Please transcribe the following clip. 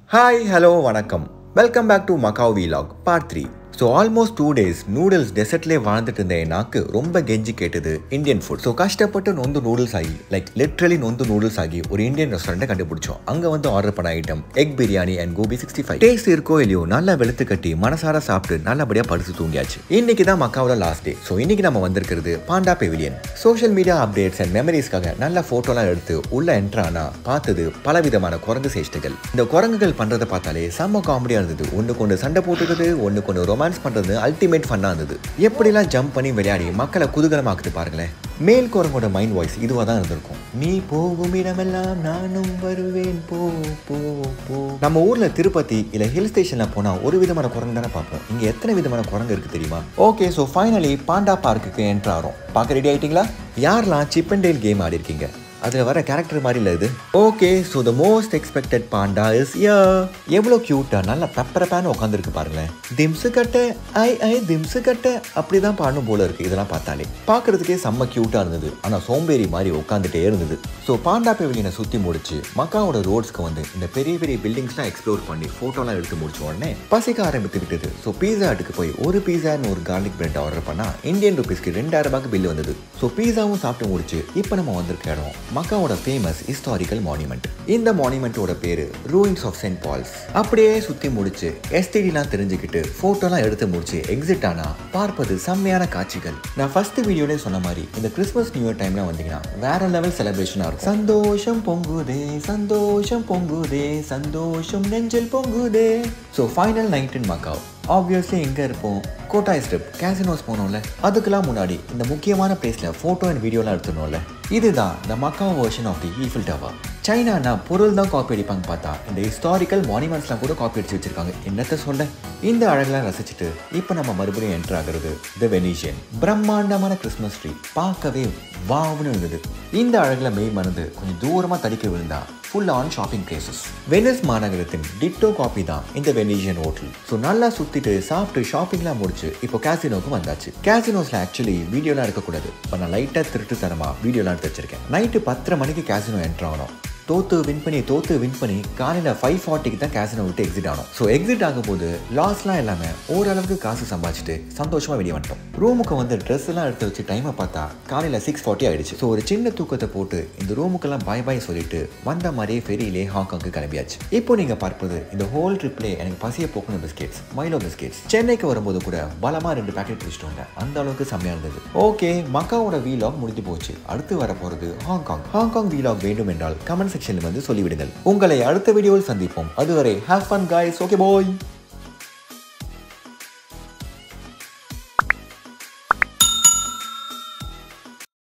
hi hello வணக்கம் welcome back to Macau vlog part three so almost two days noodles டெசர்ட்லேயே வாழ்ந்துட்டு இருந்த என் நாக்கு ரொம்ப கெஞ்சி கேட்டது இந்தியன் ஃபுட் ஸோ கஷ்டப்பட்டு நொந்து நூடுல்ஸ் ஆகி லைக் லிட்ரலி நொந்து நூடுல்ஸ் ஆகி ஒரு இந்தியன் ரெஸ்டாரண்ட்டை கண்டுபிடிச்சோம் அங்கே வந்து ஆர்டர் பண்ண item egg biryani and gobi sixty five taste இருக்கோ இல்லையோ நல்லா வெளுத்து கட்டி மனசார சாப்பிட்டு நல்லபடியாக படுத்து தூங்கியாச்சு இன்னைக்கு தான் மக்காவோட லாஸ்ட் டே ஸோ இன்னைக்கு நம்ம வந்திருக்கிறது panda pavilion social media updates and மெமரிஸ்க்காக நல்ல ஃபோட்டோலாம் எடுத்து உள்ள என்ட்ரு ஆனா பார்த்தது பலவிதமான குரங்கு சேஷ்டைகள் இந்த குரங்குகள் பண்றதை பார்த்தாலே செம்ம காமெடியா இருந்தது ஒன்று கொண்டு சண்டை போட்டுக்கிறது ஒன்று கொண்டு ரொமான்ஸ் பண்றது அல்டிமேட் ஃபன்னா இருந்தது எப்படிலாம் ஜம்ப் பண்ணி விளையாடி மக்களை குதூகலமாக்குது பாருங்களேன் மேல் குரங்கோட மைண்ட் வாய்ஸ் இதுவாக தான் இருந்திருக்கும் நீ போகும் இடமெல்லாம் நானும் வருவேன் போ போ போ நம்ம ஊர்ல திருப்பதி இல்ல ஹில் ஸ்டேஷன்ல போனா ஒரு விதமான குரங்கு தானே பார்ப்போம் இங்க எத்தனை விதமான குரங்கு இருக்கு தெரியுமா ஓகே ஸோ ஃபைனலி பாண்டா பார்க்குக்கு என்ட்ரு ஆகிறோம் பார்க்க ரெடி ஆயிட்டீங்களா யாரெல்லாம் சிப் அண்ட் டேல் கேம் ஆடி இருக்கீங்க அதில் வர கேரக்டர் மாதிரி இல்லை இது okay so the most expected panda is yeah எவ்வளோ க்யூட்டாக நல்லா பெப்பரப்பான உட்காந்துருக்கு பாருங்களேன் திம்ஸு கட்ட ஐ ஐ திம்ஸு கட்ட அப்படி தான் பாடணும் போல இருக்கு இதெல்லாம் பார்த்தாலே பார்க்கறதுக்கே செம்ம க்யூட்டாக இருந்தது ஆனால் சோம்பேறி மாதிரி உட்காந்துட்டே இருந்தது ஸோ பாண்டா பெவிலியனை சுற்றி முடிச்சு மக்காவோட ரோட்ஸ்க்கு வந்து இந்த பெரிய பெரிய பில்டிங்ஸ்லாம் எக்ஸ்ப்ளோர் பண்ணி ஃபோட்டோலாம் எடுத்து முடிச்ச உடனே பசிக்க ஆரம்பித்து விட்டது ஸோ பீஸா ஹட்டுக்கு போய் ஒரு பீஸான்னு ஒரு கார்லிக் பிரெட் ஆர்டர் பண்ணால் இந்தியன் ருபீஸ்க்கு ரெண்டாயிரம் ரூபாய்க்கு பில் வந்தது ஸோ பீஸாவும் சாப்பிட்டு முடிச்சு இப்போ நம்ம வந்திருக்க இடம் மக்காவோட ஃபேமஸ் ஹிஸ்டாரிக்கல் மானுமெண்ட் இந்த மானுமெண்ட்டோட பேரு ரூயின்ஸ் ஆஃப் சென்ட் பால்ஸ் அப்படியே சுற்றி முடிச்சு எஸ்டிடிலாம் தெரிஞ்சுக்கிட்டு ஃபோட்டோலாம் எடுத்து முடிச்சு எக்ஸிட் ஆனா பார்ப்பது செம்மையான காட்சிகள் நான் ஃபர்ஸ்ட் வீடியோலே சொன்ன மாதிரி இந்த கிறிஸ்மஸ் நியூ இயர் டைம்ல வந்தீங்கன்னா வேற லெவல் செலிப்ரேஷனாக இருக்கும் சந்தோஷம் பொங்குதே சந்தோஷம் பொங்குதே சந்தோஷம் நெஞ்சில் பொங்குதே so final night in Macau obviously எங்கே இருப்போம் கோட்டாய் ஸ்ட்ரிப் கேசினோஸ் போனோம்ல அதுக்கெல்லாம் முன்னாடி இந்த முக்கியமான பிளேஸில் ஃபோட்டோ அண்ட் வீடியோலாம் எடுத்துனோம்ல இதுதான் the Macau version of the Eiffel Tower சைனானா பொருள் தான் காப்பி அடிப்பாங்க பார்த்தா இந்த ஹிஸ்டாரிக்கல் மானுமெண்ட்ஸ்லாம் கூட காப்பி அடிச்சு வச்சிருக்காங்க என்னத்த சொல்ல இந்த அழகெல்லாம் ரசிச்சுட்டு இப்போ நம்ம மறுபடியும் என்டர் ஆகுறது த வெனிஷியன் பிரம்மாண்டமான கிறிஸ்மஸ் ட்ரீ பார்க்கவே வாவ்னு இருந்தது இந்த அழகில் மெய் மனது கொஞ்சம் தூரமாக தடிக்க விழுந்தா full on shopping places Venice மாநகரத்தின் டிட்டோ காப்பி தான் இந்த வெனிஷியன் ஹோட்டல் ஸோ நல்லா சுற்றிட்டு சாப்பிட்டு ஷாப்பிங்லாம் முடிச்சு இப்போ கேசினோக்கு வந்தாச்சு கேசினோஸில் ஆக்சுவலி வீடியோலாம் எடுக்கக்கூடாது இப்போ நான் லைட்டாக திருட்டுத்தனமாக வீடியோலாம் எடுத்து வச்சிருக்கேன் நைட்டு பத்தரை மணிக்கு கேசினோ என்ட்ரு ஆகணும் தோத்து வின் பண்ணி தோத்து வின் பண்ணி காலையில் ஃபைவ் ஃபார்ட்டிக்கு தான் கேசினோ விட்டு எக்ஸிட் ஆனோம் ஸோ எக்ஸிட் ஆகும்போது லாஸ்லாம் இல்லாமல் ஓரளவுக்கு காசு சம்பாதிச்சுட்டு சந்தோஷமாக வெளியே வந்துட்டோம் ரூமுக்கு வந்து ட்ரெஸ் எல்லாம் எடுத்து வச்சு டைமை பார்த்தா காலையில் சிக்ஸ் ஃபார்ட்டி ஆயிடுச்சு ஸோ ஒரு சின்ன தூக்கத்தை போட்டு இந்த ரூமுக்கெல்லாம் பாய் பாய் சொல்லிட்டு வந்த மாதிரியே ஃபெரியிலே ஹாங்காங்க்கு கிளம்பியாச்சு இப்போ நீங்கள் பார்ப்பது இந்த ஹோல் ட்ரிப்லே எனக்கு பசிய போக்குன பிஸ்கெட்ஸ் மைலோ பிஸ்கெட்ஸ் சென்னைக்கு வரும்போது கூட பலமாக ரெண்டு பேக்கெட் பிடிச்சிட்டு அந்த அளவுக்கு செம்மையாக இருந்தது ஓகே மக்காவோட வீலாக் முடிஞ்சு போச்சு அடுத்து வர போகிறது ஹாங்காங் ஹாங்காங் வீலாக் வேண்டும் என்றால் கமெண்ட் செக்ஷனில் வந்து சொல்லிவிடுங்கள் உங்களை அடுத்த வீடியோவில் சந்திப்போம் அதுவரை have fun guys okay bye